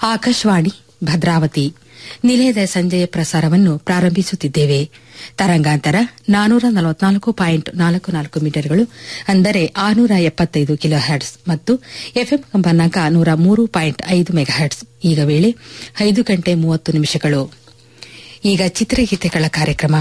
ಆಕಾಶವಾಣಿ ಭದ್ರಾವತಿ ನಿಲಯದ ಸಂಜೆಯ ಪ್ರಸಾರವನ್ನು ಪ್ರಾರಂಭಿಸುತ್ತಿದ್ದೇವೆ ತರಂಗಾಂತರ ನಾನೂರ ನಲವತ್ನಾಲ್ಕು ಪಾಯಿಂಟ್ ನಾಲ್ಕು ನಾಲ್ಕು ಮೀಟರ್ಗಳು ಅಂದರೆ ಆರುನೂರ ಎಪ್ಪತ್ತೈದು ಕಿಲೋ ಹರ್ಟ್ಸ್ ಮತ್ತು ಎಫ್ಎಂ ಕಂಪನಾಂಕ ನೂರ ಮೂರು ಪಾಯಿಂಟ್ ಐದು ಮೆಗಾಹರ್ಟ್ಸ್ ಈಗ ವೇಳೆ ಐದು ಗಂಟೆ ಮೂವತ್ತು ನಿಮಿಷಗಳು ಈಗ ಚಿತ್ರಗೀತೆಗಳ ಕಾರ್ಯಕ್ರಮ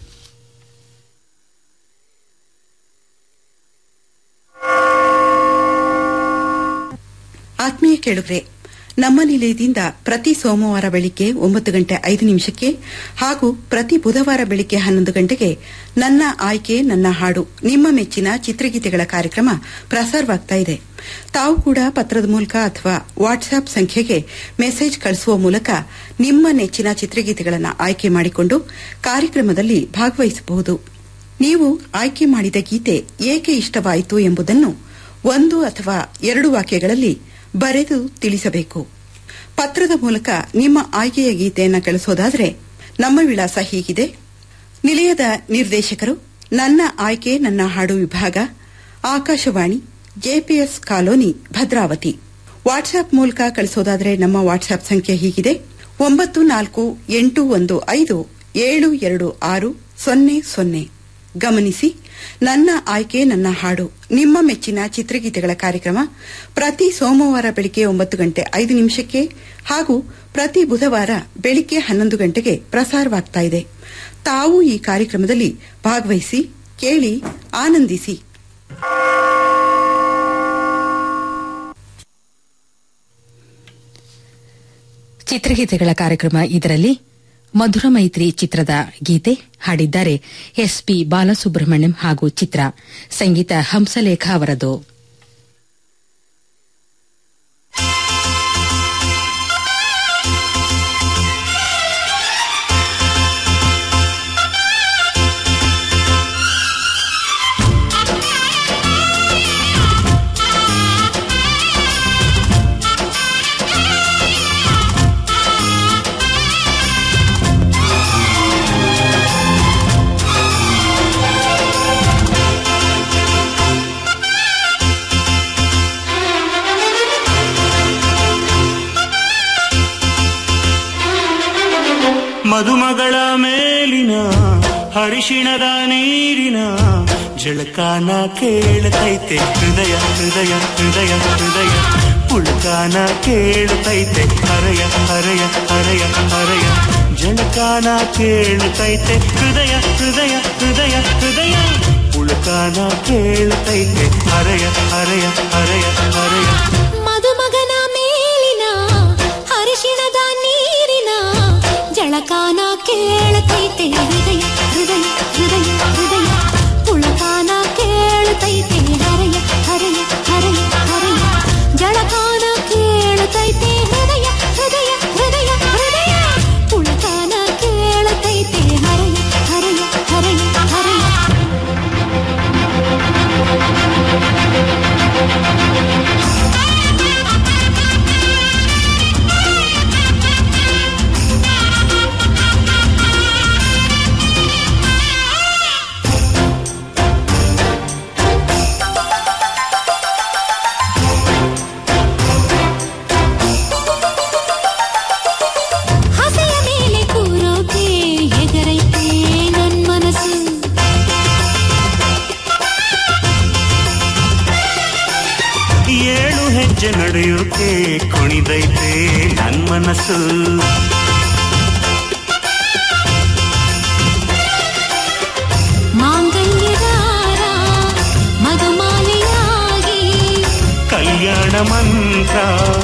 ಆತ್ಮೀಯ ಕೇಳುಗ್ರೆ ನಮ್ಮ ನಿಲಯದಿಂದ ಪ್ರತಿ ಸೋಮವಾರ ಬೆಳಿಗ್ಗೆ ಒಂಬತ್ತು ಗಂಟೆ ಐದು ನಿಮಿಷಕ್ಕೆ ಹಾಗೂ ಪ್ರತಿ ಬುಧವಾರ ಬೆಳಿಗ್ಗೆ ಹನ್ನೊಂದು ಗಂಟೆಗೆ ನನ್ನ ಆಯ್ಕೆ ನನ್ನ ಹಾಡು ನಿಮ್ಮ ಮೆಚ್ಚಿನ ಚಿತ್ರಗೀತೆಗಳ ಕಾರ್ಯಕ್ರಮ ಪ್ರಸಾರವಾಗ್ತಾ ಇದೆ ತಾವು ಕೂಡ ಪತ್ರದ ಮೂಲಕ ಅಥವಾ ವಾಟ್ಸ್ಆಪ್ ಸಂಖ್ಯೆಗೆ ಮೆಸೇಜ್ ಕಳಿಸುವ ಮೂಲಕ ನಿಮ್ಮ ನೆಚ್ಚಿನ ಚಿತ್ರಗೀತೆಗಳನ್ನು ಆಯ್ಕೆ ಮಾಡಿಕೊಂಡು ಕಾರ್ಯಕ್ರಮದಲ್ಲಿ ಭಾಗವಹಿಸಬಹುದು ನೀವು ಆಯ್ಕೆ ಮಾಡಿದ ಗೀತೆ ಏಕೆ ಇಷ್ಟವಾಯಿತು ಎಂಬುದನ್ನು ಒಂದು ಅಥವಾ ಎರಡು ವಾಕ್ಯಗಳಲ್ಲಿ ಬರೆದು ತಿಳಿಸಬೇಕು ಪತ್ರದ ಮೂಲಕ ನಿಮ್ಮ ಆಯ್ಕೆಯ ಗೀತೆಯನ್ನು ಕಳಿಸೋದಾದರೆ ನಮ್ಮ ವಿಳಾಸ ಹೀಗಿದೆ ನಿಲಯದ ನಿರ್ದೇಶಕರು ನನ್ನ ಆಯ್ಕೆ ನನ್ನ ಹಾಡು ವಿಭಾಗ Akashvani JPS colony Bhadravati WhatsApp ಮೂಲಕ ಕಳಿಸೋದಾದರೆ ನಮ್ಮ ವಾಟ್ಸ್ಆಪ್ ಸಂಖ್ಯೆ ಹೀಗಿದೆ ಒಂಬತ್ತು ನಾಲ್ಕು ಎಂಟು ಒಂದು ಐದು ಏಳು ಎರಡು ಆರು ಸೊನ್ನೆ ಸೊನ್ನೆ ಗಮನಿಸಿ ನನ್ನ ಆಯ್ಕೆ ನನ್ನ ಹಾಡು ನಿಮ್ಮ ಮೆಚ್ಚಿನ ಚಿತ್ರಗೀತೆಗಳ ಕಾರ್ಯಕ್ರಮ ಪ್ರತಿ ಸೋಮವಾರ ಬೆಳಿಗ್ಗೆ ಒಂಬತ್ತು ಗಂಟೆ ಐದು ನಿಮಿಷಕ್ಕೆ ಹಾಗೂ ಪ್ರತಿ ಬುಧವಾರ ಬೆಳಿಗ್ಗೆ ಹನ್ನೊಂದು ಗಂಟೆಗೆ ಪ್ರಸಾರವಾಗ್ತಾ ಇದೆ ತಾವು ಈ ಕಾರ್ಯಕ್ರಮದಲ್ಲಿ ಭಾಗವಹಿಸಿ ಕೇಳಿ ಆನಂದಿಸಿ ಚಿತ್ರಗೀತೆಗಳ ಕಾರ್ಯಕ್ರಮ ಇದರಲ್ಲಿ ಮಧುರ ಮೈತ್ರಿ ಚಿತ್ರದ ಗೀತೆ ಹಾಡಿದ್ದಾರೆ ಎಸ್ಪಿ ಬಾಲಸುಬ್ರಹ್ಮಣ್ಯಂ ಹಾಗೂ ಚಿತ್ರ ಸಂಗೀತ ಹಂಸಲೇಖ ಅವರದು ಮದುಮಗಳ ಮೇಲಿನ ಹರಿಶಿಣದ ನೀರಿನ ಜಳಕಾನ ಕೇಳತೈತೆ ಹೃದಯ ಹೃದಯ ಹೃದಯ ಹೃದಯ ಪುಳಕಾನ ಕೇಳತೈತೆ ಹರಯ ಹರಯ ಹರಯ ಹರಯ ಜಳಕಾನ ಕೇಳತೈತೆ ಹೃದಯ ಹೃದಯ ಹೃದಯ ಹೃದಯ ಪುಳಕಾನ ಕೇಳತೈತೆ ಹರಯ ಹರಯ ಹರಯ ಹರಯ ಮದುಮಗನ ಮೇಲಿನ ಹರಿಶಿಣದ ನೀರಿನ ಜಳಕಾನ ಕೇಳತೈತೆ ಹೃದಯ ಹೃದಯ ಹೃದಯ ಹೃದಯ ಪುಳಕಾನ ಕೇಳತೈತೆ ಹರಯ ಹರಯ ಹರಯ ಹರಯ ಜಳಕಾನ ಕೇಳತೈತೆ ಹೃದಯ ಹೃದಯ ಹೃದಯ ಹೃದಯ ಪುಳಕಾನ ಕೇಳತೈತೆ ಹರಯ ಹರಯ ಹರಯ ಹರಯ ಹಸೆಯ ಮೇಲೆ ಕೂರೋಕೆ ಎಗರೈತೆ ನನ್ ಮನಸ್ಸು ಏಳು ಹೆಜ್ಜೆ ನಡೆಯೋಕೆ ಕುಣಿದೈತೆ ನನ್ ಮನಸ್ಸು ಮಾಂಗಲ್ಯದಾರ ಮಧುಮಾಲೆಯಾಗಿ ಕಲ್ಯಾಣ ಮಂತ್ರ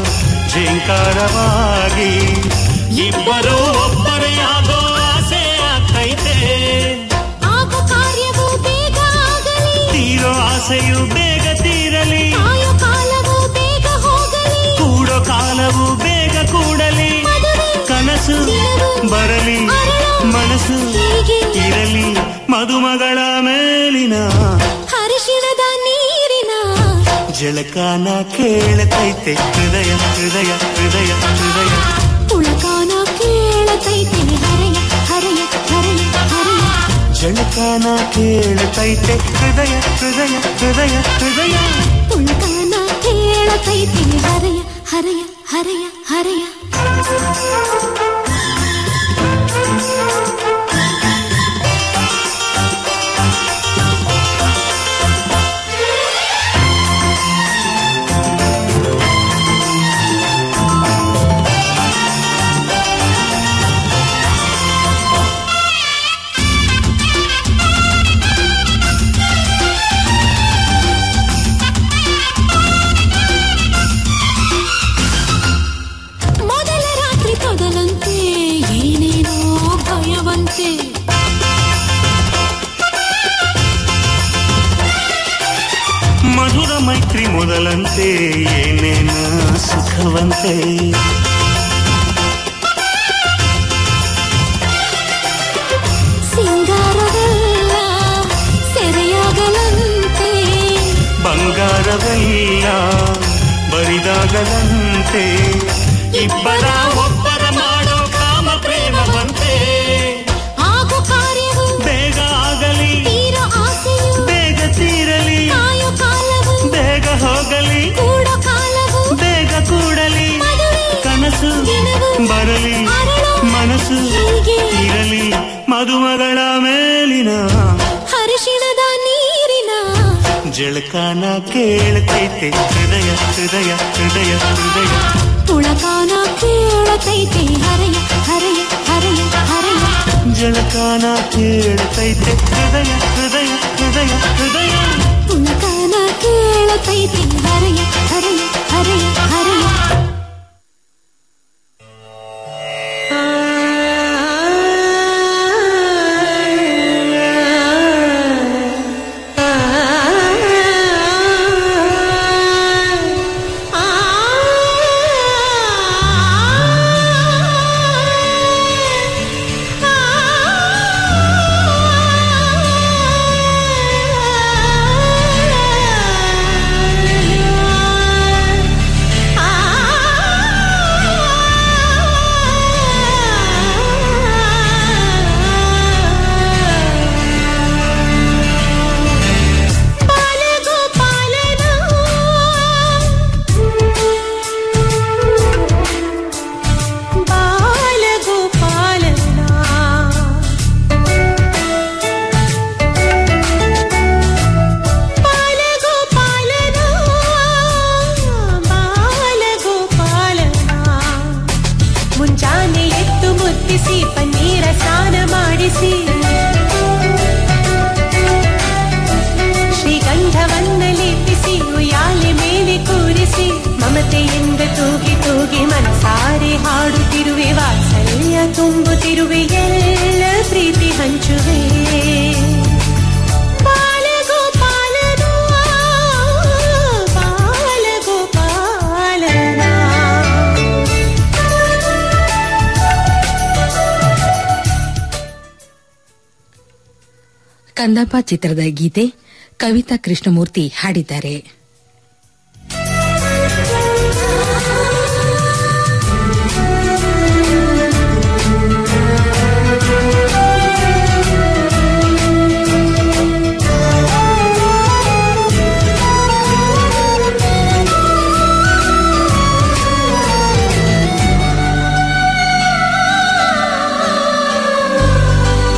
ಜಿಂಕಾರವಾಗಿ ಇಬ್ಬರು ಒಬ್ಬರೇ ಆಗೋ ಆಸೆ ಆಗ್ತೈತೆ ಆಗೋ ಕಾರ್ಯವೂ ಬೇಗ ಆಗಲಿ ತೀರೋ ಆಸೆಯು ಬೇಗ ತೀರಲಿ ಕಾಯೋ ಕಾಲವೂ ಬೇಗ ಹೋಗಲಿ ಕೂಡೋ ಕಾಲವು ಬೇಗ ಕೂಡಲಿ ಮದುವೆ ಕನಸು ಬರಲಿ ಮನಸ್ಸು ಇರಲಿ ಮದುಮಗಳ ಮೇಲಿನ ಹರಿಶಿಣದ ನೀರಿನ ಜಳಕಾನ ಕೇಳತೈತೆ ಹೃದಯ ಹೃದಯ ಹೃದಯ ಹೃದಯ ಪುಳಕಾನ ಕೇಳತೈತೆ ಹರಯ ಹರಯ ಹರಯ ಹರಯ ಜಳಕಾನ ಕೇಳತೈತೆ ಹೃದಯ ಹೃದಯ ಹೃದಯ ಹೃದಯ ಪುಳಕಾನ ಕೇಳತೈತೆ ಹರಯ ಹರಯ ಹರಯ ಹರಯ ಮೊದಲ ರಾತ್ರಿ ತೊದಲಂತೆ ಏನೇನೋ ಭಯವಂತೆ ಮಧುರ ಮೈತ್ರಿ ಮೊದಲಂತೆ ಏನೇನ ಸುಖವಂತೆ ಸಿಂಗಾರವೆಲ್ಲ ಸೆರೆಯಾಗಲಂತೆ ಬಂಗಾರವೆಲ್ಲ ಬರಿದಾಗದಂತೆ ಇಬ್ಬರ ಒಬ್ಬರ ಮಾಡೋ ಕಾಮ ಪ್ರೇಮವಂತೆ ಆಗೋ ಕಾರ್ಯವು ಬೇಗ ಆಗಲಿ ತೀರೋ ಆಸೆಯು ಬೇಗ ತೀರಲಿ ಕಾಯೋ ಕಾಲವು ಬೇಗ ಹೋಗಲಿ ಕೂಡೋ ಕಾಲವು ಬೇಗ ಕೂಡಲಿ ಮದುವೆ ಕನಸು ದಿನವು ಬರಲಿ ಅರಳು ಮನಸ್ಸು ಹೀಗೆ ಇರಲಿ ಮದುಮಗಳ ಮೇಲಿನ ಹರಿಶಿಣದ ನೀರಿನ ಜಳಕಾನ ಕೇಳ್ತೈತೆ ಹೃದಯ ಹೃದಯ ಹೃದಯ ಹೃದಯ ತುಳಕಾನ ಕೇಳತೈತೆ ಹರೆಯ ಹರೆಯ ಹರೆಯ ಹರೆಯ ಜಳಕಾನ ಕೇಳ್ತೈತೆ ಹೃದಯ ಹೃದಯ ಹೃದಯ ಹೃದಯ ತುಳಕಾನ ಕೇಳತೈತೆ ಹರೆಯ ಹರೆಯ ಹರೆಯ ಹರೆಯ ಮುಂಜಾನೆ ಎದ್ದು ಮುತ್ತಿಸಿ ಪನ್ನೀರ ಸ್ನಾನ ಮಾಡಿಸಿ ಶ್ರೀಗಂಧವನ್ನ ಲೇಪಿಸಿ ಉಯ್ಯಾಲೆ ಮೇಲೆ ಕೂರಿಸಿ ಮಮತೆಯಿಂದ ತೂಗಿ ತೂಗಿ ಮನಸಾರೆ ಹಾಡುತ್ತಿರುವೆ ವಾತ್ಸಲ್ಯ ತುಂಬುತ್ತಿರುವೆ ಎಲ್ಲ ಪ್ರೀತಿ ಹಂಚುವೆ ಬಾಲಗೋಪಾಲನು ಕಂದಪ್ಪ ಚಿತ್ರದ ಗೀತೆ ಕವಿತಾ ಕೃಷ್ಣಮೂರ್ತಿ ಹಾಡಿದ್ದಾರೆ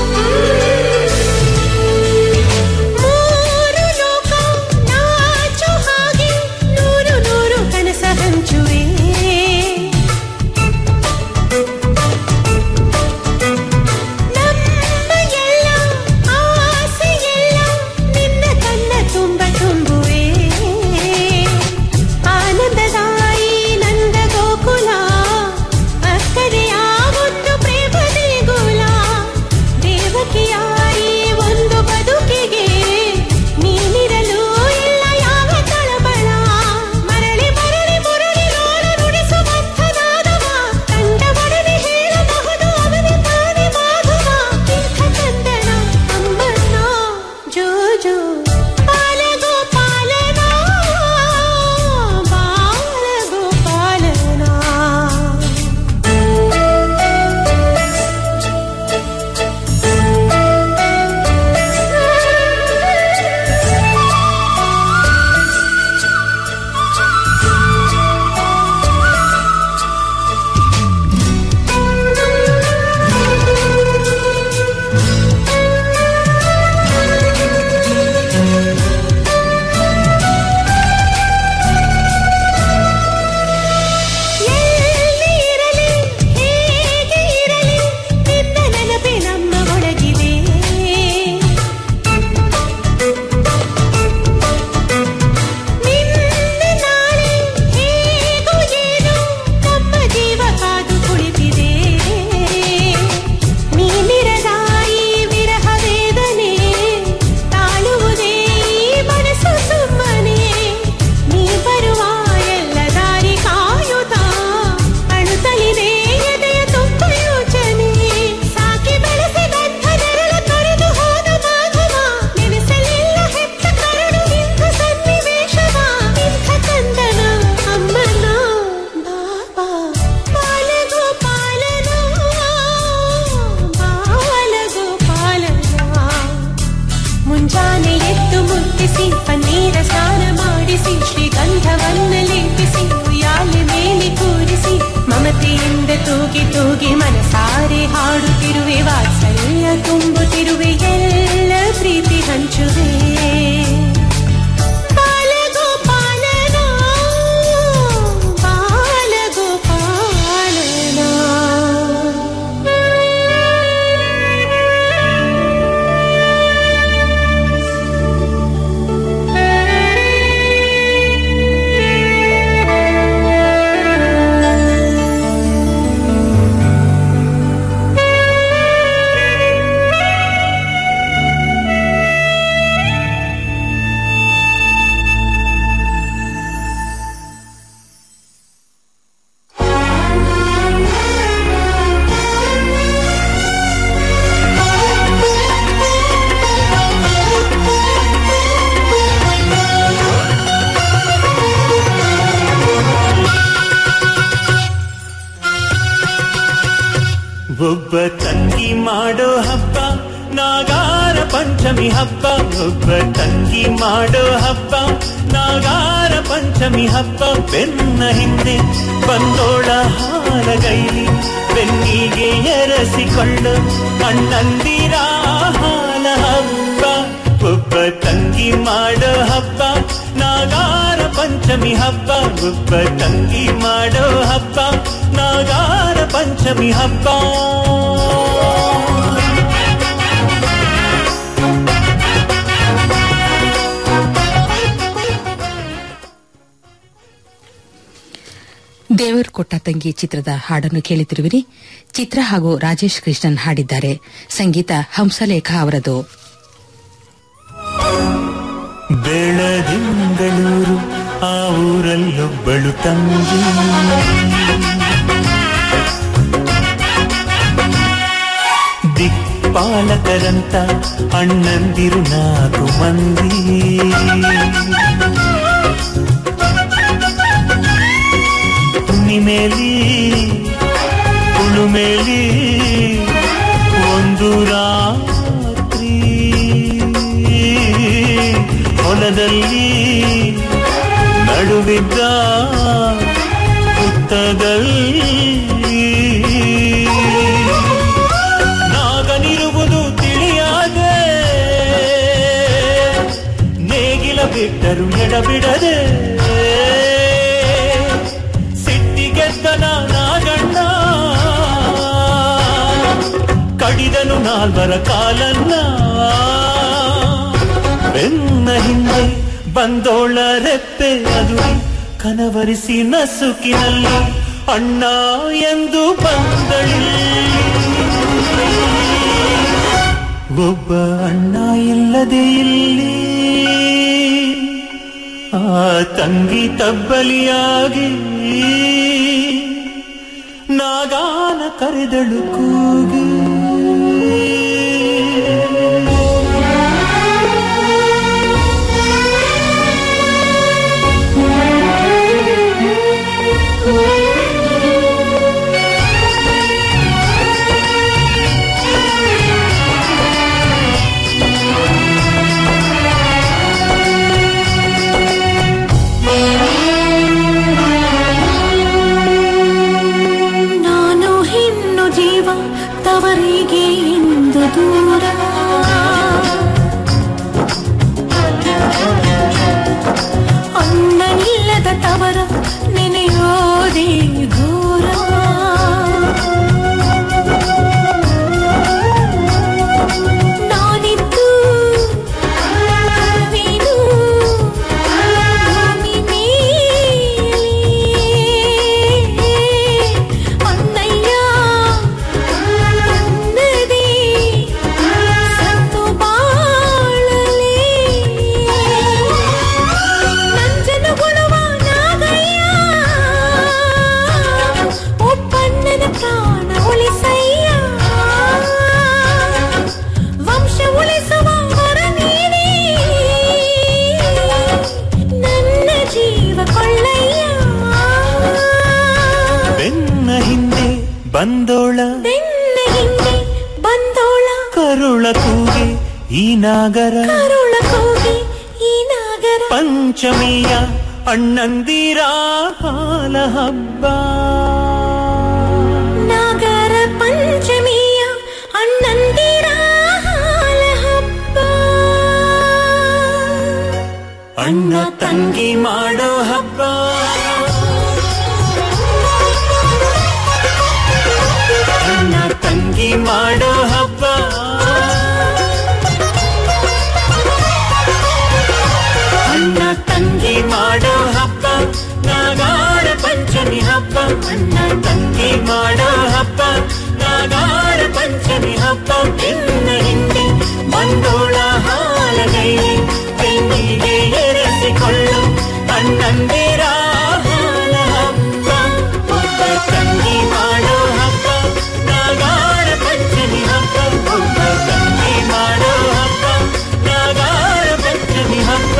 ಮೂರು ಲೋಕ ನಾಚು ಎದ್ದು ಮುಟ್ಟಿಸಿ ಪನ್ನೀರ ಸ್ನಾನ ಮಾಡಿಸಿ ಶ್ರೀಗಂಧವನ್ನ ಲೇಪಿಸಿ ಉಯ್ಯಾಲೆ ಮೇಲೆ ಕೂರಿಸಿ ಮಮತೆಯಿಂದ ತೂಗಿ ತೂಗಿ ಮನಸಾರೆ ಹಾಡುತ್ತಿರುವೆ ವಾತ್ಸಲ್ಯ ತುಂಬುತ್ತಿರುವೆ ಎಲ್ಲ ಪ್ರೀತಿ ಹಂಚುವೆ ಬಾಲಗೋಪಾಲನ ಒಬ್ಬ ತಂಗಿ ಮಾಡೋ ಹಬ್ಬ ನಾಗಾರ ಪಂಚಮಿ ಹಬ್ಬ ಒಬ್ಬ ತಂಗಿ ಮಾಡೋ ಹಬ್ಬ ನಾಗಾರ ಪಂಚಮಿ ಹಬ್ಬ ಬೆನ್ನ ಹಿಂದೆ ಬಂದೋಳ ಹಾಲಗೈಲಿ ಬೆನ್ನಿಗೆ ಎರಸಿಕೊಂಡು ಅಣ್ಣಂದಿರ ಹಾಲ ಹಬ್ಬ ಒಬ್ಬ ತಂಗಿ ಮಾಡೋ ಹಬ್ಬ ನಾಗಾರ ಪಂಚಮಿ ಹಬ್ಬ ಒಬ್ಬ ತಂಗಿ ಮಾಡೋ ಹಬ್ಬ ನಾಗಾರ ಪಂಚಮಿ ಹಬ್ಬ ದೇವರು ಕೊಟ್ಟ ತಂಗಿ ಚಿತ್ರದ ಹಾಡನ್ನು ಕೇಳುತ್ತಿರುವಿರಿ ಚಿತ್ರ ಹಾಗೂ ರಾಜೇಶ್ ಕೃಷ್ಣನ್ ಹಾಡಿದ್ದಾರೆ ಸಂಗೀತ ಹಂಸಲೇಖ ಅವರದು ಬೆಳದಿಂಗಳೂರು ಆ ಊರಲ್ಲೊಬ್ಬಳು ತಂಗಿ ದಿಕ್ಪಾಲಕರಂತ ಅಣ್ಣಂದಿರು ನಾಲ್ಕು ಮಂದಿ ಹುಣ್ಣಿಮೇಲಿ ಉಳುಮೇಲಿ ಒಂದು ರಾತ್ರಿ ಹೊಲದಲ್ಲಿ ನಡುವಿದ್ದ ಹುತ್ತದಲ್ಲಿ ನಾಗನಿರುವುದು ತಿಳಿಯಾದೆ ನೇಗಿಲ ಬಿಟ್ಟರು ಎಡಬಿಡದೆ ಸಿಟ್ಟಿಗೆದ್ದನ ನಾಗಣ್ಣ ಕಡಿದನು ನಾಲ್ವರ ಕಾಲನ್ನ ಬೆನ್ನ ಹಿಂದೆ ಬಂದೋಳ ರೆಪ್ಪೆ ಅದು ಕನವರಿಸಿ ನಸುಕಿನಲ್ಲಿ ಅಣ್ಣ ಎಂದು ಬಂದಳಿ ಒಬ್ಬ ಅಣ್ಣ ಇಲ್ಲದೆ ಇಲ್ಲಿ ಆ ತಂಗಿ ತಬ್ಬಲಿಯಾಗಿ ನಾಗಾನ ಕರೆದಳು ಕೂಗಿ ನಾನು ಹೆಣ್ಣು ಜೀವ ತವರಿಗೆ ಎಂದು ದೂರ ಅಣ್ಣನಿಲ್ಲದ ತವರ ನೆನೆಯೋದೇ ಘೋರ ನಾನಿದ್ದು ಅರಿವೇನು ಭೂಮಿ ಮೇಲೆ ಅಣ್ಣಯ್ಯ ಅನ್ನದೇ ಸತ್ತು ಬಾಳಲಿ ನಂಜನ ಗುಣವ ನಾಗಯ್ಯ ಒಪ್ಪಣ್ಣನ ಪ್ರಾಣ ಉಳಿಸಯ್ಯ ವಂಶ ಉಳಿಸುವ ವರ ನೀಡಿ ನನ್ನ ಜೀವ ಕೊಳ್ಳಯ್ಯ ಬೆನ್ನ ಹಿಂದೆ ಬಂದೋಳ ಬೆನ್ನ ಹಿಂದೆ ಬಂದೋಳ ಕರುಳ ಕೂಗೆ ಈ ನಾಗರ ಕರುಳ ಕೂಗಿ ಪಂಚಮಿಯ ಅಣ್ಣಂದಿರ ಹಾಲ ಹಬ್ಬ ನಾಗರ ಪಂಚಮಿಯ ಅಣ್ಣಂದಿರ ಹಾಲ ಹಬ್ಬ ಅಣ್ಣ ತಂಗಿ ಮಾಡೋ ಹಬ್ಬ ಅಣ್ಣ ತಂಗಿ ಮಾಡೋ ಹಬ್ಬ ಅಣ್ಣ ತಂಗಿ ಮಾಡೋ ಹಬ್ಬ ನಾಗಾಡ ಪಂಚಮಿ ಹಬ್ಬ ಅಣ್ಣ ತಂಗಿ ಮಾಡೋ ಹಬ್ಬ ನಾಗಾಡ ಪಂಚಮಿ ಹಬ್ಬ ಬೆನ್ನ ಹಿಂದೆ ಮಂಡೋಳ ಹಾಲಗೈಲಿ ಬೆನ್ನಿಗೆ ಎರೆಸಿಕೊಳ್ಳು ಅಣ್ಣಂದಿರ ಹಾಲ ಹಬ್ಬ ಒಬ್ಬ ತಂಗಿ ಮಾಡೋ ಹಬ್ಬ ನಾಗಾಡ ಪಂಚಮಿ ಹಬ್ಬ ಒಬ್ಬ ತಂಗಿ ಮಾಡೋ ಹಬ್ಬ ನಾಗಾಡ ಪಂಚಮಿ ಹಬ್ಬ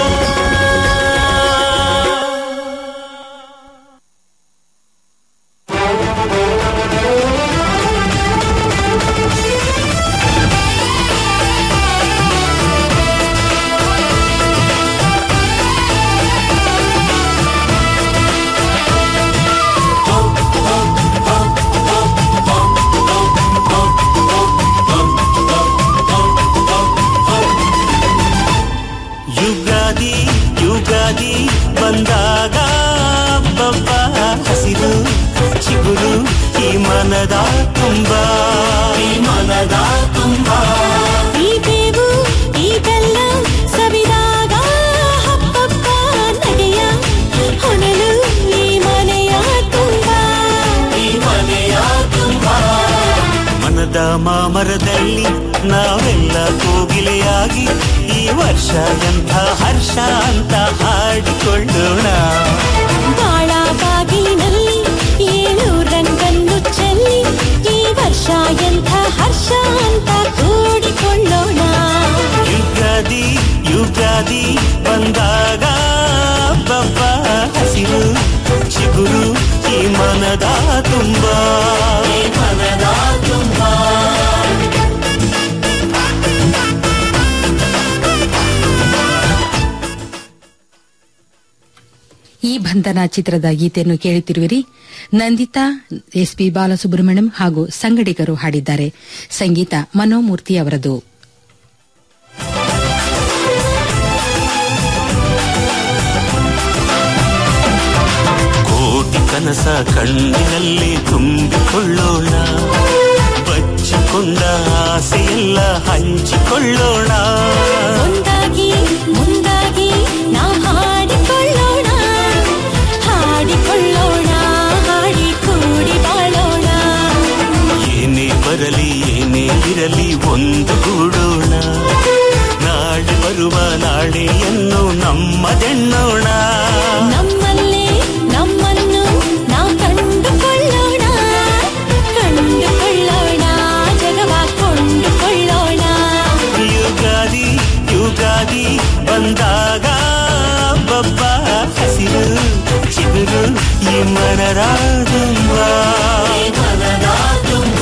ಯುಗಾದಿ ಯುಗಾದಿ ಬಂದಾಗ ಬಬ್ಬ ಹಸಿರು ಚಿಗುರು ಈ ಮನದ ತುಂಬ ಈ ಮನದ ತುಂಬ ಈ ಬೇವು ಈ ಬೆಲ್ಲ ಸವಿದಾಗ ಹಬ್ಬಬ್ಬ ನಡೆಯ ಹೊನಲು ಈ ಮನೆಯ ತುಂಬ ಈ ಮನೆಯ ತುಂಬ ಮನದ ಮಾಮರದಲ್ಲಿ ನಾವೆಲ್ಲ ಕೋಗಿಲೆಯಾಗಿ ಈ ವರ್ಷ ಎಂಥ ಹರ್ಷ ಅಂತ ಹಾಡಿಕೊಳ್ಳೋಣ ಬಾಳ ಬಾಗಿಲಿನಲ್ಲಿ ಏಳು ರಂಗನ್ನು ಚೆಲ್ಲಿ ಈ ವರ್ಷ ಎಂಥ ಹರ್ಷ ಅಂತ ಕೂಡಿಕೊಳ್ಳೋಣ ಯುಗಾದಿ ಯುಗಾದಿ ಬಂದಾಗ ಬಬ್ಬ ಹಸಿರು ಚಿಗುರು ಈ ಮನದ ತುಂಬ ಈ ಮನದ ತುಂಬ ಈ ಬಂಧನ ಚಿತ್ರದ ಗೀತೆಯನ್ನು ಕೇಳುತ್ತಿರುವಿರಿ ನಂದಿತಾ ಎಸ್ಪಿ ಬಾಲಸುಬ್ರಹ್ಮಣ್ಯಂ ಹಾಗೂ ಸಂಗಡಿಗರು ಹಾಡಿದ್ದಾರೆ ಸಂಗೀತ ಮನೋಮೂರ್ತಿ ಅವರದು ಕೋಟಿ ಕನಸ ಕಣ್ಣಿನಲ್ಲಿ ತುಂಬಿಕೊಳ್ಳೋಣ ಬಚ್ಚಿಕೊಂಡ ಆಸೆಯೆಲ್ಲ ಹಂಚಿಕೊಳ್ಳೋಣ ಒಂದಾಗಿ ಮುಂದಾಗಿ ನಾವು ಹಾಡಿಕೊಳ್ಳೋಣ ಹಾಡಿಕೊಳ್ಳೋಣ ಹಾಡಿ ಕೂಡಿ ಬಾಳೋಣ ಏನೇ ಬರಲಿ ಏನೇ ಇರಲಿ ಒಂದು ಗೂಡೋಣ ನಾಳೆ ಬರುವ ನಾಳೆಯನ್ನು ನಮ್ಮದೆಣ್ಣೋಣ ನಮ್ಮಲ್ಲೇ ನಮ್ಮನ್ನು ನಾವು ಕಂಡುಕೊಳ್ಳೋಣ ಕಂಡುಕೊಳ್ಳೋಣ ಜಗವ ಕೊಂಡುಕೊಳ್ಳೋಣ ಯುಗಾದಿ ಯುಗಾದಿ ಬಂದಾಗ ಬಬ್ಬ ಹಸಿರು ಚಿಗುರು ಈ ಮನದ ತುಂಬ ಈ ಮನದ ತುಂಬ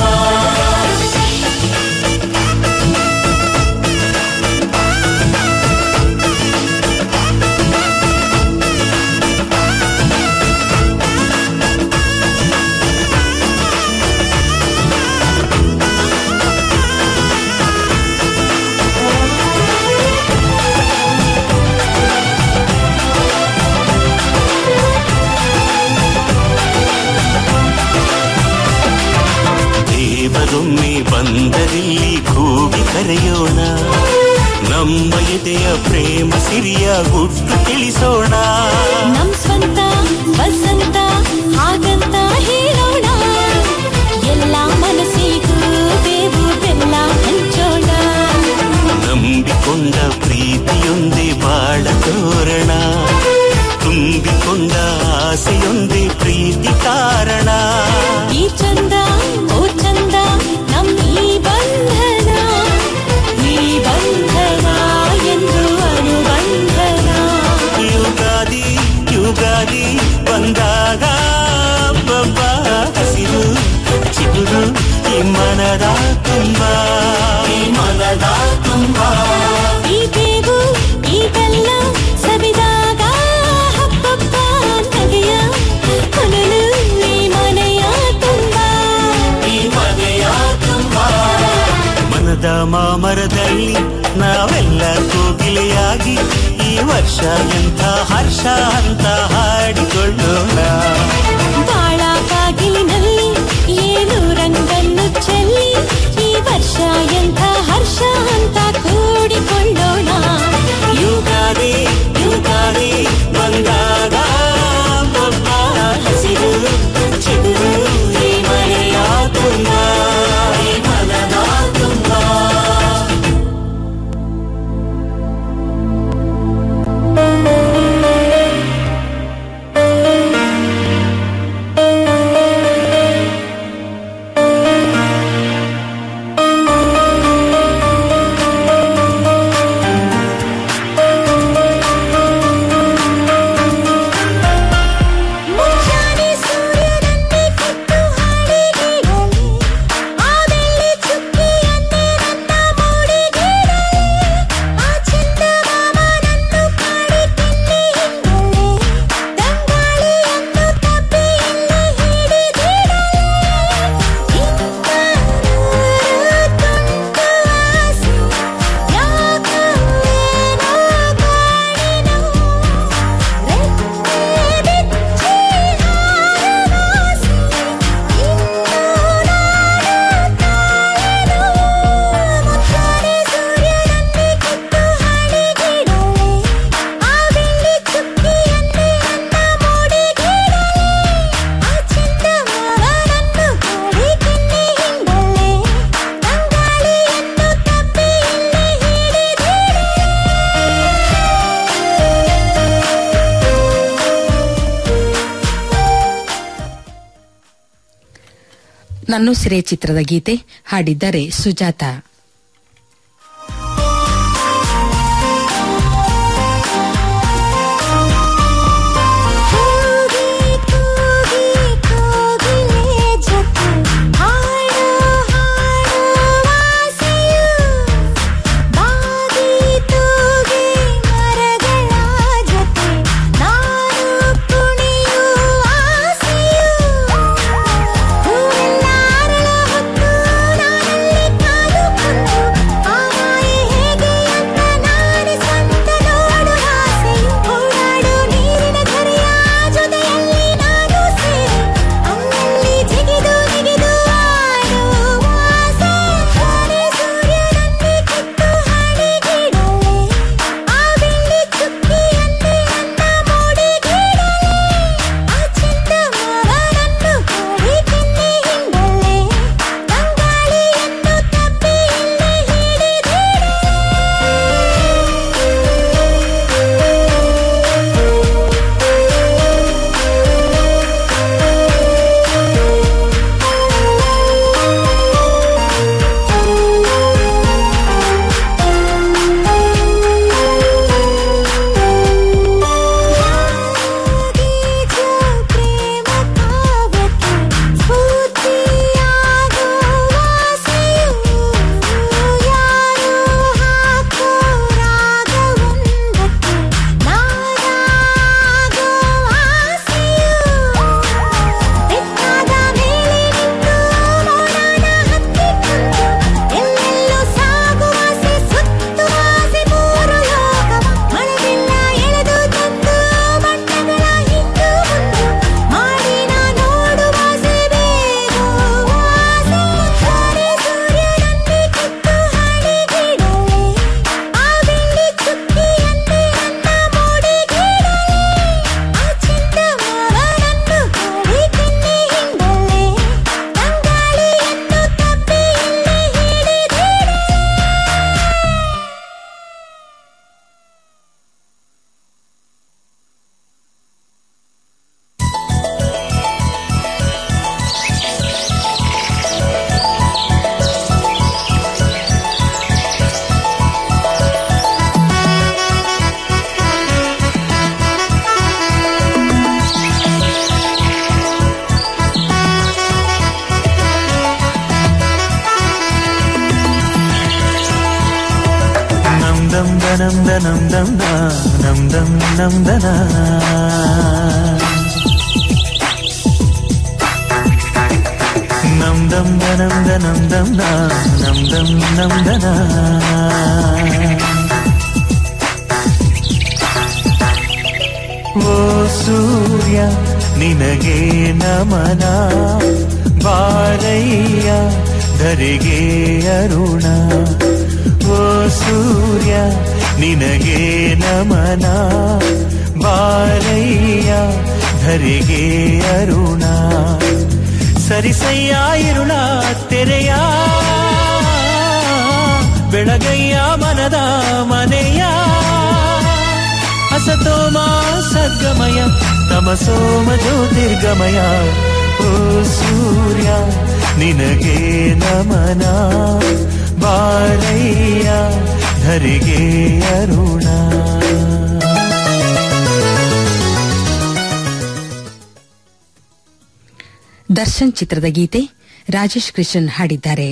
ದೇವರೊಮ್ಮೆ ಬಂದರಿಲ್ಲಿ ಕೂಗಿ ಕರೆಯೋಣ ನಮ್ಮ ಎದೆಯ ಪ್ರೇಮ ಸಿರಿಯ ಗುಟ್ಟು ತಿಳಿಸೋಣ ನಮ್ ಸ್ವಂತ ವಸಂತ ಹಾಗಂತ ಹೇಳೋಣ ಎಲ್ಲ ಮನಸ್ಸಿಗೂ ಬೇವು ಬೆಲ್ಲ ಹಂಚೋಣ ನಂಬಿಕೊಂಡ ಪ್ರೀತಿಯೊಂದೇ ಬಾಳ ತೋರಣ ತುಂಬಿಕೊಂಡ ಆಸೆಯೊಂದೇ ಪ್ರೀತಿ ಕಾರಣ ಈ ಚಂದ ಓ ಚಂದ ನಮ್ ಈ ಬಂಧನ ಈ ಬಂಧನ ಎಂದು ಅನುಬಂಧನ ಯುಗಾದಿ ಯುಗಾದಿ ಬಂದಾಗ ಬಬ್ಬ ಹಸಿರು ಚಿಗುರು ಈ ಮನದ ತುಂಬ ಈ ಮನದ ತುಂಬ ಈ ಬೇವು ಈ ಬೆಲ್ಲ ಸವಿದಾಗ ವರ್ಷ ಎಂಥ ಹರ್ಷ ಅಂತ ಹಾಡಿಕೊಳ್ಳೋಣ ಬಾಳ ಬಾಗಿಲಿನಲ್ಲಿ ಏನು ರಂಗನ್ನು ಚೆಲ್ಲಿ ಈ ವರ್ಷ ಎಂಥ ಹರ್ಷ ಅಂತ ಕೂಡಿಕೊಳ್ಳೋಣ ಯುಗಾದಿ ಯುಗಾದಿ ಬಂದಾಗ ಒಬ್ಬ ಹಸಿರು ಚಿಗುರು ಈ ಮನೆಯ ತುಂಬ ಈ ಮನದ ತುಂಬ ಮುಂಜಾನೆ ಸೂರ್ಯನನ್ನೇ ಕಿತ್ತು ಹಾಡಿಗಿಡಲಿ ಆ ಬೆಳ್ಳಿ ಚುಕ್ಕಿಯನ್ನೇ ನನ್ನ ಮೂಡಿಗಿಡಲಿ ಆ ಚಂದಮಾಮನನ್ನು ಕಾಡಿ ಕೆನ್ನೆ ಹಿಂಡಲೆ ತಂಗಾಳಿಯನ್ನು ತಪ್ಪಿ ಇಲ್ಲಿ ಹಿಡಿದಿಡಲೆ ಇಂಥ ನೂರು ತುಂಟು ಆಸೆ ಯಾಕೋ ಏನೋ ಕಾಣೆನೋ ರೆಕ್ಕೆ ಬಿಚ್ಚಿ ಹಾರವಾಸಿ ಇಂದು ನಾನು ತಾಳೆನು ಮುತ್ತಾನೆ ಸೂರ್ಯನನ್ನೇ ಕಿತ್ತು ಹಾಡಿಗಿಡಲೆ ಆ ಬೆಳ್ಳಿ ಚುಕ್ಕಿಯನ್ನೇ ನನ್ನ ಮೂಡಿಗಿಡಲೆ ಆ ಚಂದಮಾಮನನ್ನು ಕಾಡಿ ಕೆನ್ನೆ ಹಿಂಡಲೆ ತಂಗಾಳಿಯನ್ನು ತಪ್ಪಿ ಇಲ್ಲಿ ಹಿಡಿದಿಡಲೆ ನನ್ನುಸಿರೆ ಚಿತ್ರದ ಗೀತೆ ಹಾಡಿದ್ದಾರೆ ಸುಜಾತ ಕೂಗಿ ಕೂಗಿ ಕೋಗಿಲೆ ಜೊತೆ ಹಾಡು ಹಾಡುವ ಆಸೆಯು ಬಾಗಿ ತೂಗಿ ಮರಗಳ ಜೊತೆ ನಾನು ಕುಣಿಯುವ ಆಸೆಯು ಹೂವೆಲ್ಲ ಅರಳ ಹೊತ್ತು ನಾನಲ್ಲಿ ಕಾದುಕೊಂಡು ಆ ಮಾಯೆ ಹೇಗೆ ಅಂತ ನಾನೇ ಸ್ವಂತ ನೋಡುವ ಆಸೆಯು ಓಡಾಡು ನೀರಿನ ಧರೆಯ ಜೊತೆಯಲ್ಲಿ ನಾನು ಸೇರಿ ಅಲ್ಲಲ್ಲಿ ಜಿಗಿದು ಜಿಗಿದು ಆಡುವ ಆಸೆ ತಾನೆ ಸೂರ್ಯನನ್ನೇ ಕಿತ್ತು ಹಾಡಿಗಿಡಲೆ ಆ ಬೆಳ್ಳಿ ಚುಕ್ಕಿಯನ್ನೇ ನನ್ನ ಮೂಡಿಗಿಡಲೆ ಆ ಚಂದಮಾಮನನ್ನು ಕಾಡಿ ಕೆನ್ನೆ ಹಿಂಡಲೆ ತಂಗಾಳಿಯನ್ನು ತಪ್ಪಿ ಇಲ್ಲಿ ಹಿಡಿದಿಡಲೆ ಗೀಜ ಪ್ರೇಮ ಕಾವ್ಯಕ್ಕೆ ಸ್ಫೂರ್ತಿಯಾಗುವ ಆಸೆಯು ಯಾರು ಹಾಕೋ ರಾಗವೊಂದಕ್ಕೆ ನಾನಾಗೋ ಆಸೆಯು ಬೆಟ್ಟದ ಮೇಲೆ ನಿಂತು ಮೌನಾನ ಹತ್ತಿಕೊಂಡು ಎಲ್ಲೆಲ್ಲೋ ಸಾಗುವ ಆಸೆ ಸುತ್ತುವ ಆಸೆ ಮೂರು ಲೋಕವ ಮಳೆಗೆಲ್ಲ ಎಳೆದು ತಂದು ಬಣ್ಣಗಳ ಹಿಂದು ಮುಂದು ಮಾಡಿನ ನೋಡುವ ಆಸೆ ಬೇಗುವ ಆಸೆ ತಾರೆ ಸೂರ್ಯನನ್ನೇ ಕಿತ್ತು ಹಾಡಿಗಿಡಲೆ ಆ ಬೆಳ್ಳಿ ಚುಕ್ಕಿಯನ್ನೇ ನನ್ನ ಮೂಡಿಗಿಡಲೆ ಆ ಚಂದಮಾಮನನ್ನು ಕಾಡಿ ಕೆನ್ನೆ ಹಿಂಡಲೆ ತಂಗಾಳಿಯನ್ನು ತಪ್ಪಿ ಇಲ್ಲಿ ಹಿಡಿದಿಡಲೆ ನಮ್ ದಮ್ ದನಮ್ ದನಮ್ ದಮ್ ದ ನಮ್ ದಮ್ ನಮ್ ದನ ನಮ್ ದಮ್ ದನಮ್ ದನಮ್ ದಮ್ ದ ನಮ್ ದಮ್ ನಮ್ ದನ ಓ ಸೂರ್ಯ ನಿನಗೆ ನಮನ ಬಾರಯ್ಯ ಧರೆಗೆ ಅರುಣ ಓ ಸೂರ್ಯ ನಿನಗೆ ನಮನ ಬಾರಯ್ಯ ಧರೆಗೆ ಅರುಣ ಸರಿಸಯ್ಯ ಇರುಳ ತೆರೆಯ ಬೆಳಗಯ್ಯ ಮನದ ಮನೆಯ ಅಸತೋಮ ಸದ್ಗಮಯ ತಮಸೋಮ ಜ್ಯೋತಿರ್ಗಮಯ ಓ ಸೂರ್ಯ ನಿನಗೆ ನಮನ ಬಾರಯ್ಯ ಧರೆಗೆ ಅರುಣ ದರ್ಶನ್ ಚಿತ್ರದ ಗೀತೆ ರಾಜೇಶ್ ಕೃಷ್ಣನ್ ಹಾಡಿದ್ದಾರೆ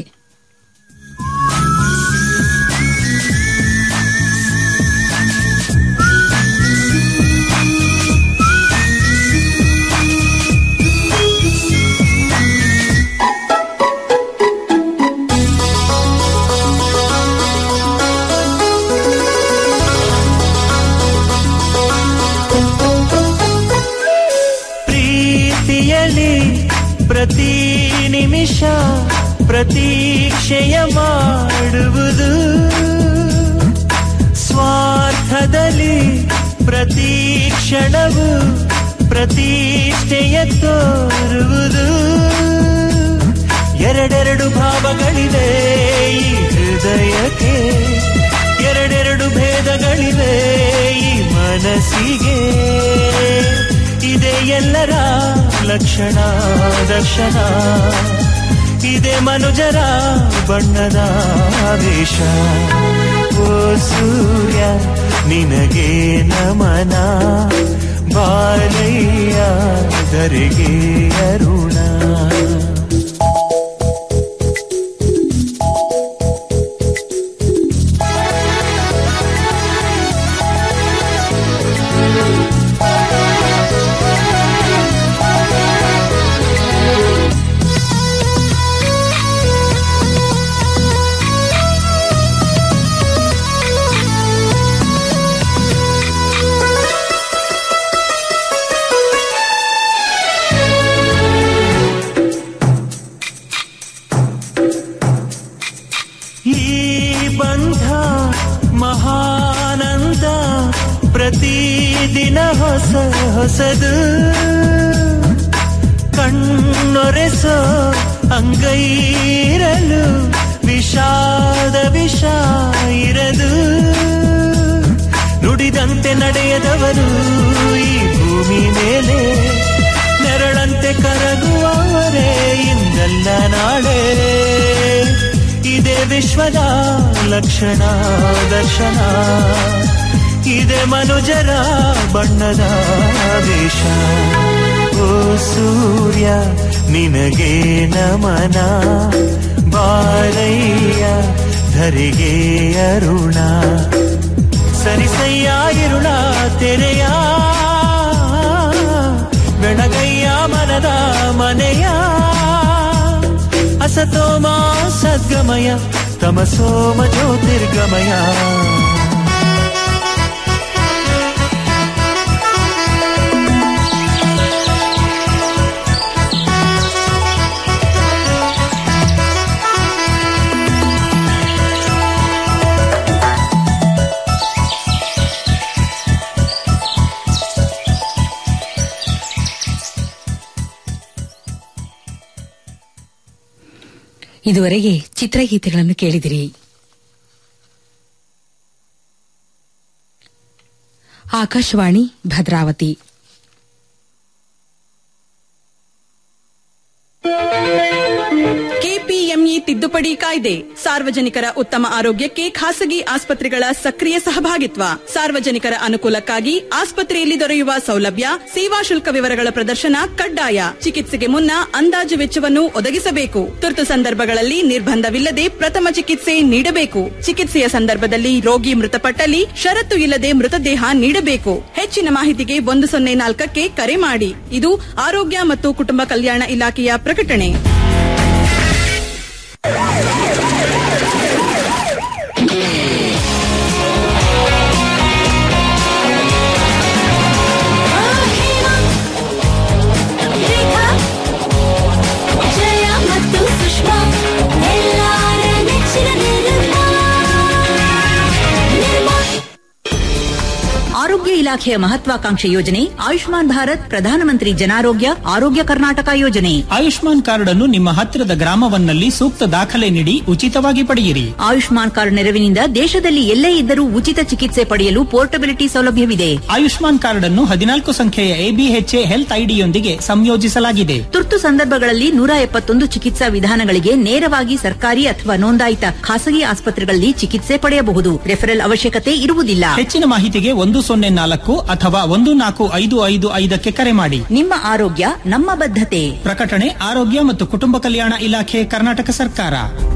ಪ್ರೀತಿಯಲಿ ಪ್ರತಿ ನಿಮಿಷ ಪ್ರತೀಕ್ಷೆಯ ಮಾಡುವುದು ಸ್ವಾರ್ಥದಲ್ಲಿ ಪ್ರತಿ ಕ್ಷಣವು ಪ್ರತಿಷ್ಠೆಯ ತೋರುವುದು ಎರಡೆರಡು ಭಾವಗಳಿವೆ ಈ ಹೃದಯಕ್ಕೆ ಎರಡೆರಡು ಭೇದಗಳಿವೆ ಈ ಮನಸ್ಸಿಗೆ ಇದೆ ಎಲ್ಲರ ಲಕ್ಷಣ ದರ್ಶನ ಇದೆ ಮನುಜರ ಬಣ್ಣದ ವೇಷ ಓ ಸೂರ್ಯ ನಿನಗೆ ನಮನ ಬಾಲಯ್ಯ ಧರೆಗೆ ಅರುಣ ಈ ಬಂಧ ಮಹಾನಂದ ಪ್ರತಿದಿನ ಹೊಸ ಹೊಸದು ಕಣ್ಣೊರೆಸೋ ಅಂಗೈರಲು ವಿಷಾದ ವಿಷ ಇರದು ನುಡಿದಂತೆ ನಡೆಯದವರು ಈ ಭೂಮಿ ಮೇಲೆ ನೆರಳಂತೆ ಕರಗುವವರೇ ಇಂದಲ್ಲ ನಾಳೆ ಇದೇ ವಿಶ್ವದ ಲಕ್ಷಣ ದರ್ಶನ ಇದೆ ಮನುಜರ ಬಣ್ಣದ ವೇಷ ಓ ಸೂರ್ಯ ನಿನಗೆ ನಮನ ಬಾರಯ್ಯ ಧರೆಗೆ ಅರುಣ ಸರಿಸಯ್ಯ ಇರುಳ ತೆರೆಯ ಬೆಳಗಯ್ಯ ಮನದ ಮನೆಯ ಅಸತೋಮ ಸದ್ಗಮಯ ತಮಸೋಮ ಜ್ಯೋತಿರ್ಗಮಯ ಇದುವರೆಗೆ ಚಿತ್ರಗೀತೆಗಳನ್ನು ಕೇಳಿದಿರಿ ಆಕಾಶವಾಣಿ ಭದ್ರಾವತಿ ಕೆಪಿಎಂಇ ತಿದ್ದುಪಡಿ ಕಾಯ್ದೆ ಸಾರ್ವಜನಿಕರ ಉತ್ತಮ ಆರೋಗ್ಯಕ್ಕೆ ಖಾಸಗಿ ಆಸ್ಪತ್ರೆಗಳ ಸಕ್ರಿಯ ಸಹಭಾಗಿತ್ವ ಸಾರ್ವಜನಿಕರ ಅನುಕೂಲಕ್ಕಾಗಿ ಆಸ್ಪತ್ರೆಯಲ್ಲಿ ದೊರೆಯುವ ಸೌಲಭ್ಯ ಸೇವಾ ಶುಲ್ಕ ವಿವರಗಳ ಪ್ರದರ್ಶನ ಕಡ್ಡಾಯ ಚಿಕಿತ್ಸೆಗೆ ಮುನ್ನ ಅಂದಾಜು ವೆಚ್ಚವನ್ನು ಒದಗಿಸಬೇಕು ತುರ್ತು ಸಂದರ್ಭಗಳಲ್ಲಿ ನಿರ್ಬಂಧವಿಲ್ಲದೆ ಪ್ರಥಮ ಚಿಕಿತ್ಸೆ ನೀಡಬೇಕು ಚಿಕಿತ್ಸೆಯ ಸಂದರ್ಭದಲ್ಲಿ ರೋಗಿ ಮೃತಪಟ್ಟಲ್ಲಿ ಷರತ್ತು ಇಲ್ಲದೆ ಮೃತದೇಹ ನೀಡಬೇಕು ಹೆಚ್ಚಿನ ಮಾಹಿತಿಗೆ ಒಂದು ಸೊನ್ನೆ ನಾಲ್ಕಕ್ಕೆ ಕರೆ ಮಾಡಿ ಇದು ಆರೋಗ್ಯ ಮತ್ತು ಕುಟುಂಬ ಕಲ್ಯಾಣ ಇಲಾಖೆಯ ಪ್ರಕಟಣೆ ಇಲಾಖೆಯ ಮಹತ್ವಾಕಾಂಕ್ಷೆ ಯೋಜನೆ ಆಯುಷ್ಮಾನ್ ಭಾರತ್ ಪ್ರಧಾನಮಂತ್ರಿ ಜನಾರೋಗ್ಯ ಆರೋಗ್ಯ ಕರ್ನಾಟಕ ಯೋಜನೆ ಆಯುಷ್ಮಾನ್ ಕಾರ್ಡ್ ಅನ್ನು ನಿಮ್ಮ ಹತ್ತಿರದ ಗ್ರಾಮವನ್ನಲ್ಲಿ ಸೂಕ್ತ ದಾಖಲೆ ನೀಡಿ ಉಚಿತವಾಗಿ ಪಡೆಯಿರಿ ಆಯುಷ್ಮಾನ್ ಕಾರ್ಡ್ ನೆರವಿನಿಂದ ದೇಶದಲ್ಲಿ ಎಲ್ಲೇ ಇದ್ದರೂ ಉಚಿತ ಚಿಕಿತ್ಸೆ ಪಡೆಯಲು ಪೋರ್ಟಬಿಲಿಟಿ ಸೌಲಭ್ಯವಿದೆ ಆಯುಷ್ಮಾನ್ ಕಾರ್ಡ್ ಅನ್ನು ಹದಿನಾಲ್ಕು ಸಂಖ್ಯೆಯ ಎಬಿಎಚ್ಎ ಹೆಲ್ತ್ ಐಡಿಯೊಂದಿಗೆ ಸಂಯೋಜಿಸಲಾಗಿದೆ ತುರ್ತು ಸಂದರ್ಭಗಳಲ್ಲಿ ನೂರ ಎಪ್ಪತ್ತೊಂದು ಚಿಕಿತ್ಸಾ ವಿಧಾನಗಳಿಗೆ ನೇರವಾಗಿ ಸರ್ಕಾರಿ ಅಥವಾ ನೋಂದಾಯಿತ ಖಾಸಗಿ ಆಸ್ಪತ್ರೆಗಳಲ್ಲಿ ಚಿಕಿತ್ಸೆ ಪಡೆಯಬಹುದು ರೆಫರಲ್ ಅವಶ್ಯಕತೆ ಇರುವುದಿಲ್ಲ ಹೆಚ್ಚಿನ ಮಾಹಿತಿಗೆ ಒಂದು ಸೊನ್ನೆ ನಾಲ್ಕು ಅಥವಾ ಒಂದು ನಾಲ್ಕು ಐದು ಐದು ಐದಕ್ಕೆ ಕರೆ ಮಾಡಿ ನಿಮ್ಮ ಆರೋಗ್ಯ ನಮ್ಮ ಬದ್ಧತೆ ಪ್ರಕಟಣೆ ಆರೋಗ್ಯ ಮತ್ತು ಕುಟುಂಬ ಕಲ್ಯಾಣ ಇಲಾಖೆ ಕರ್ನಾಟಕ ಸರ್ಕಾರ